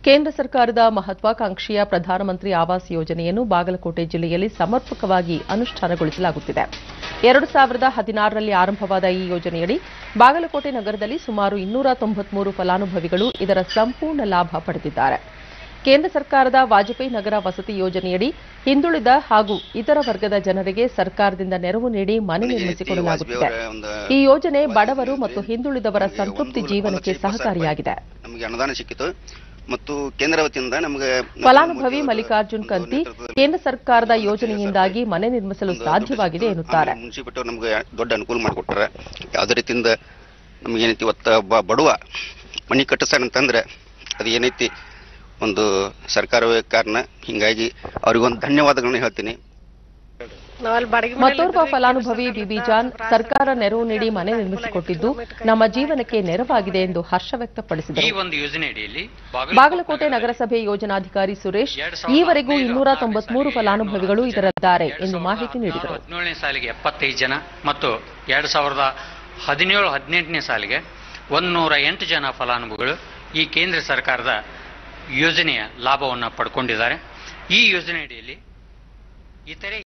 ಕೇಂದ್ರ ಸರ್ಕಾರದ ಮಹತ್ವಾಕಾಂಕ್ಷೆಯ ಪ್ರಧಾನಮಂತ್ರಿ ಆವಾಸ್ ಯೋಜನೆಯನ್ನು ಬಾಗಲಕೋಟೆ ಜಿಲ್ಲೆಯಲ್ಲಿ ಸಮರ್ಪಕವಾಗಿ ಅನುಷ್ಠಾನಗೊಳಿಸಲಾಗುತ್ತಿದೆ ಎರಡು ಸಾವಿರದ ಹದಿನಾರರಲ್ಲಿ ಆರಂಭವಾದ ಈ ಯೋಜನೆಯಡಿ ಬಾಗಲಕೋಟೆ ನಗರದಲ್ಲಿ ಸುಮಾರು ಇನ್ನೂರ ತೊಂಬತ್ಮೂರು ಫಲಾನುಭವಿಗಳು ಇದರ ಸಂಪೂರ್ಣ ಲಾಭ ಪಡೆದಿದ್ದಾರೆ ಕೇಂದ್ರ ಸರ್ಕಾರದ ವಾಜಪೇಯಿ ನಗರ ವಸತಿ ಯೋಜನೆಯಡಿ ಹಿಂದುಳಿದ ಹಾಗೂ ಇತರ ವರ್ಗದ ಜನರಿಗೆ ಸರ್ಕಾರದಿಂದ ನೆರವು ನೀಡಿ ಮನೆ ನಿರ್ಮಿಸಿಕೊಡಲಾಗುತ್ತಿದೆ ಈ ಯೋಜನೆ ಬಡವರು ಮತ್ತು ಹಿಂದುಳಿದವರ ಸಂತೃಪ್ತಿ ಜೀವನಕ್ಕೆ ಸಹಕಾರಿಯಾಗಿದೆ ನಮಗೆ ಅನುದಾನ ಸಿಕ್ಕಿತು ಮತ್ತು ಕೇಂದ್ರ ವತಿಯಿಂದ ನಮಗೆ ಫಲಾನುಭವಿ ಮಲ್ಲಿಕಾರ್ಜುನ್ ಕಂತಿ ಕೇಂದ್ರ ಸರ್ಕಾರದ ಯೋಜನೆಯಿಂದಾಗಿ ಮನೆ ನಿರ್ಮಿಸಲು ಸಾಧ್ಯವಾಗಿದೆ ಎನ್ನುತ್ತಾರೆ ಮುನ್ಸಿಪಾಲಿಟಿ ನಮಗೆ ದೊಡ್ಡ ಅನುಕೂಲ ಮಾಡಿಕೊಟ್ಟಾರೆ ಯಾವುದೇ ರೀತಿಯಿಂದ ನಮ್ಗೆ ಏನೈತಿ ಇವತ್ತ ಒಬ್ಬ ಬಡವ ಮನೆ ಕಟ್ಟಿಸ್ತಾನಂತಂದ್ರೆ ಅದು ಏನೈತಿ ಒಂದು ಸರ್ಕಾರವೇ ಕಾರಣ ಹಿಂಗಾಗಿ ಅವ್ರಿಗೊಂದು ಧನ್ಯವಾದಗಳನ್ನ ಹೇಳ್ತೀನಿ ಮತ್ತೋರ್ವ ಫಲಾನುಭವಿ ಬಿಬಿಜಾನ್ ಸರ್ಕಾರ ನೆರವು ನೀಡಿ ಮನೆ ನಿರ್ಮಿಸಿಕೊಟ್ಟಿದ್ದು ನಮ್ಮ ಜೀವನಕ್ಕೆ ನೆರವಾಗಿದೆ ಎಂದು ಹರ್ಷ ಈ ವ್ಯಕ್ತಪಡಿಸಿದರು ಒಂದು ಯೋಜನೆ ಅಡಿಯಲ್ಲಿ ಬಾಗಲಕೋಟೆ ನಗರಸಭೆ ಯೋಜನಾಧಿಕಾರಿ ಸುರೇಶ್ ಈವರೆಗೂ ಇನ್ನೂರ ತೊಂಬತ್ಮೂರು ಫಲಾನುಭವಿಗಳು ಇದರಲ್ಲಿದ್ದಾರೆ ಎಂದು ಮಾಹಿತಿ ನೀಡಿದರು ಹದಿನೇಳನೇ ಸಾಲಿಗೆ ಎಪ್ಪತ್ತೈದು ಜನ ಮತ್ತು ಎರಡು ಸಾವಿರದ ಹದಿನೇಳು ಹದಿನೆಂಟನೇ ಸಾಲಿಗೆ ಒಂದೂರ ಎಂಟು ಜನ ಫಲಾನುಭವಿಗಳು ಈ ಕೇಂದ್ರ ಸರ್ಕಾರದ ಯೋಜನೆಯ ಲಾಭವನ್ನು ಪಡ್ಕೊಂಡಿದ್ದಾರೆ ಈ ಯೋಜನೆ ಅಡಿಯಲ್ಲಿ ಇತರೆ